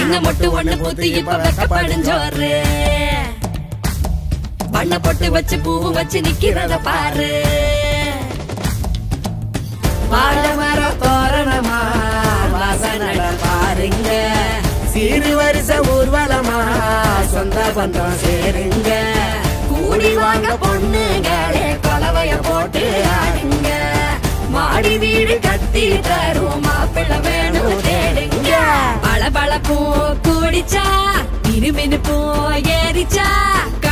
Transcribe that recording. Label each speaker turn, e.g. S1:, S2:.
S1: சின்ன மொட்டு ஒண்ணு பூத்து இப்ப வெக்கப்படும் ஜோறு வண்ண பொட்டு வச்சு பூவு வச்சு நிக்கிறத பாரு
S2: வாழை மர தோரணமா வாசனட பாருங்க சீரு வருஷ ஊர்வலமா சொந்த பந்தம் சேருங்க
S1: கூடி வாங்க பொண்ணுகளே கொலவைய போட்டு ஆடுங்க மாடி வீடு கட்டி தரும் மாப்பிள்ளை வேணும் தேடுங்க பளபளப்பும் கூடிச்சா மினுமினுப்பும் ஏறிச்சா